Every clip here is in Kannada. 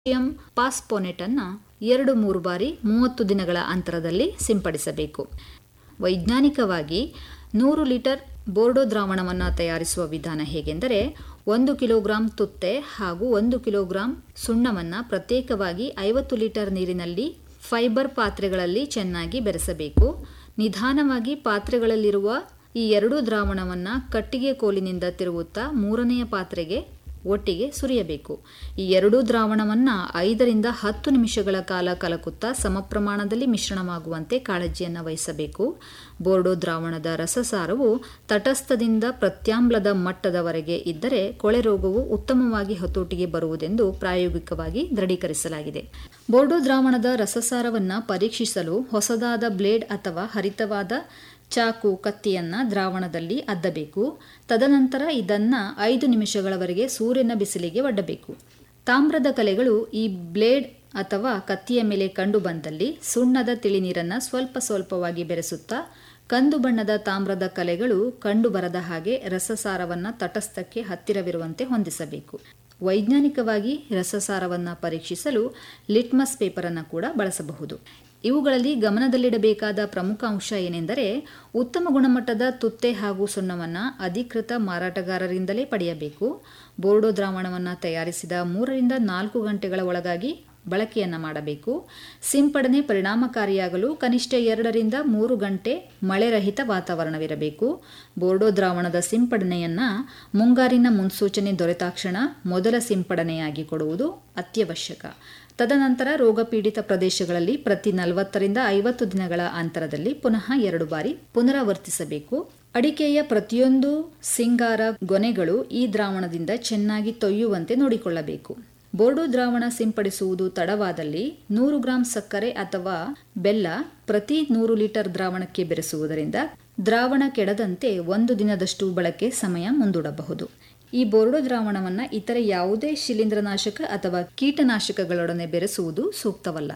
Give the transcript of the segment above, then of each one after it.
ಎಂ ಪಾಸ್ಪೋನೆಟ್ ಅನ್ನು ಎರಡು ಮೂರು ಬಾರಿ ಮೂವತ್ತು ದಿನಗಳ ಅಂತರದಲ್ಲಿ ಸಿಂಪಡಿಸಬೇಕು ವೈಜ್ಞಾನಿಕವಾಗಿ ನೂರು ಲೀಟರ್ ಬೋರ್ಡೋ ದ್ರಾವಣವನ್ನು ತಯಾರಿಸುವ ವಿಧಾನ ಹೇಗೆಂದರೆ ಒಂದು ಕಿಲೋಗ್ರಾಂ ತುತ್ತೆ ಹಾಗೂ ಒಂದು ಕಿಲೋಗ್ರಾಂ ಸುಣ್ಣವನ್ನು ಪ್ರತ್ಯೇಕವಾಗಿ ಐವತ್ತು ಲೀಟರ್ ನೀರಿನಲ್ಲಿ ಫೈಬರ್ ಪಾತ್ರೆಗಳಲ್ಲಿ ಚೆನ್ನಾಗಿ ಬೆರೆಸಬೇಕು ನಿಧಾನವಾಗಿ ಪಾತ್ರೆಗಳಲ್ಲಿರುವ ಈ ಎರಡೂ ದ್ರಾವಣವನ್ನು ಕಟ್ಟಿಗೆ ಕೋಲಿನಿಂದ ತಿರುವುತ್ತಾ ಮೂರನೆಯ ಪಾತ್ರೆಗೆ ಒಟ್ಟಿಗೆ ಸುರಿಯಬೇಕು ಈ ಎರಡೂ ದ್ರಾವಣವನ್ನು ಐದರಿಂದ ಹತ್ತು ನಿಮಿಷಗಳ ಕಾಲ ಕಲಕುತ್ತಾ ಸಮ ಪ್ರಮಾಣದಲ್ಲಿ ಮಿಶ್ರಣವಾಗುವಂತೆ ಕಾಳಜಿಯನ್ನು ವಹಿಸಬೇಕು ಬೋರ್ಡೋ ದ್ರಾವಣದ ರಸಸಾರವು ತಟಸ್ಥದಿಂದ ಪ್ರತ್ಯಾಮ್ಲದ ಮಟ್ಟದವರೆಗೆ ಇದ್ದರೆ ಕೊಳೆ ರೋಗವು ಉತ್ತಮವಾಗಿ ಹತೋಟಿಗೆ ಬರುವುದೆಂದು ಪ್ರಾಯೋಗಿಕವಾಗಿ ದೃಢೀಕರಿಸಲಾಗಿದೆ ಬೋರ್ಡೋ ದ್ರಾವಣದ ರಸಸಾರವನ್ನು ಪರೀಕ್ಷಿಸಲು ಹೊಸದಾದ ಬ್ಲೇಡ್ ಅಥವಾ ಹರಿತವಾದ ಚಾಕು ಕತ್ತಿಯನ್ನು ದ್ರಾವಣದಲ್ಲಿ ಅದ್ದಬೇಕು ತದನಂತರ ಇದನ್ನು ಐದು ನಿಮಿಷಗಳವರೆಗೆ ಸೂರ್ಯನ ಬಿಸಿಲಿಗೆ ಒಡ್ಡಬೇಕು ತಾಮ್ರದ ಕಲೆಗಳು ಈ ಬ್ಲೇಡ್ ಅಥವಾ ಕತ್ತಿಯ ಮೇಲೆ ಕಂಡುಬಂದಲ್ಲಿ ಸುಣ್ಣದ ತಿಳಿನೀರನ್ನು ಸ್ವಲ್ಪ ಸ್ವಲ್ಪವಾಗಿ ಬೆರೆಸುತ್ತಾ ಕಂದು ಬಣ್ಣದ ತಾಮ್ರದ ಕಲೆಗಳು ಕಂಡುಬರದ ಹಾಗೆ ರಸಸಾರವನ್ನು ತಟಸ್ಥಕ್ಕೆ ಹತ್ತಿರವಿರುವಂತೆ ಹೊಂದಿಸಬೇಕು ವೈಜ್ಞಾನಿಕವಾಗಿ ರಸಸಾರವನ್ನು ಪರೀಕ್ಷಿಸಲು ಲಿಟ್ಮಸ್ ಪೇಪರನ್ನು ಕೂಡ ಬಳಸಬಹುದು ಇವುಗಳಲ್ಲಿ ಗಮನದಲ್ಲಿಡಬೇಕಾದ ಪ್ರಮುಖ ಅಂಶ ಏನೆಂದರೆ ಉತ್ತಮ ಗುಣಮಟ್ಟದ ತುತ್ತೆ ಹಾಗೂ ಸುಣ್ಣವನ್ನು ಅಧಿಕೃತ ಮಾರಾಟಗಾರರಿಂದಲೇ ಪಡೆಯಬೇಕು ಬೋರ್ಡೋ ದ್ರಾವಣವನ್ನು ತಯಾರಿಸಿದ ಮೂರರಿಂದ ನಾಲ್ಕು ಗಂಟೆಗಳ ಒಳಗಾಗಿ ಬಳಕೆಯನ್ನು ಮಾಡಬೇಕು ಸಿಂಪಡಣೆ ಪರಿಣಾಮಕಾರಿಯಾಗಲು ಕನಿಷ್ಠ ಎರಡರಿಂದ ಮೂರು ಗಂಟೆ ಮಳೆರಹಿತ ವಾತಾವರಣವಿರಬೇಕು ಬೋರ್ಡೋ ದ್ರಾವಣದ ಸಿಂಪಡಣೆಯನ್ನು ಮುಂಗಾರಿನ ಮುನ್ಸೂಚನೆ ದೊರೆತಾಕ್ಷಣ ಮೊದಲ ಸಿಂಪಡಣೆಯಾಗಿ ಕೊಡುವುದು ಅತ್ಯವಶ್ಯಕ ತದನಂತರ ರೋಗಪೀಡಿತ ಪ್ರದೇಶಗಳಲ್ಲಿ ಪ್ರತಿ ನಲವತ್ತರಿಂದ ಐವತ್ತು ದಿನಗಳ ಅಂತರದಲ್ಲಿ ಪುನಃ ಎರಡು ಬಾರಿ ಪುನರಾವರ್ತಿಸಬೇಕು ಅಡಿಕೆಯ ಪ್ರತಿಯೊಂದು ಸಿಂಗಾರ ಗೊನೆಗಳು ಈ ದ್ರಾವಣದಿಂದ ಚೆನ್ನಾಗಿ ತೊಯ್ಯುವಂತೆ ನೋಡಿಕೊಳ್ಳಬೇಕು ಬೋರ್ಡೋ ದ್ರಾವಣ ಸಿಂಪಡಿಸುವುದು ತಡವಾದಲ್ಲಿ ನೂರು ಗ್ರಾಂ ಸಕ್ಕರೆ ಅಥವಾ ಬೆಲ್ಲ ಪ್ರತಿ ನೂರು ಲೀಟರ್ ದ್ರಾವಣಕ್ಕೆ ಬೆರೆಸುವುದರಿಂದ ದ್ರಾವಣ ಕೆಡದಂತೆ ಒಂದು ದಿನದಷ್ಟು ಬಳಕೆ ಸಮಯ ಮುಂದೂಡಬಹುದು ಈ ಬೋರ್ಡೋ ದ್ರಾವಣವನ್ನು ಇತರೆ ಯಾವುದೇ ಶಿಲೀಂಧ್ರನಾಶಕ ಅಥವಾ ಕೀಟನಾಶಕಗಳೊಡನೆ ಬೆರೆಸುವುದು ಸೂಕ್ತವಲ್ಲ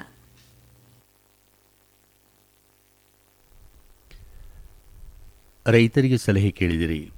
ರೈತರಿಗೆ ಸಲಹೆ ಕೇಳಿದಿರಿ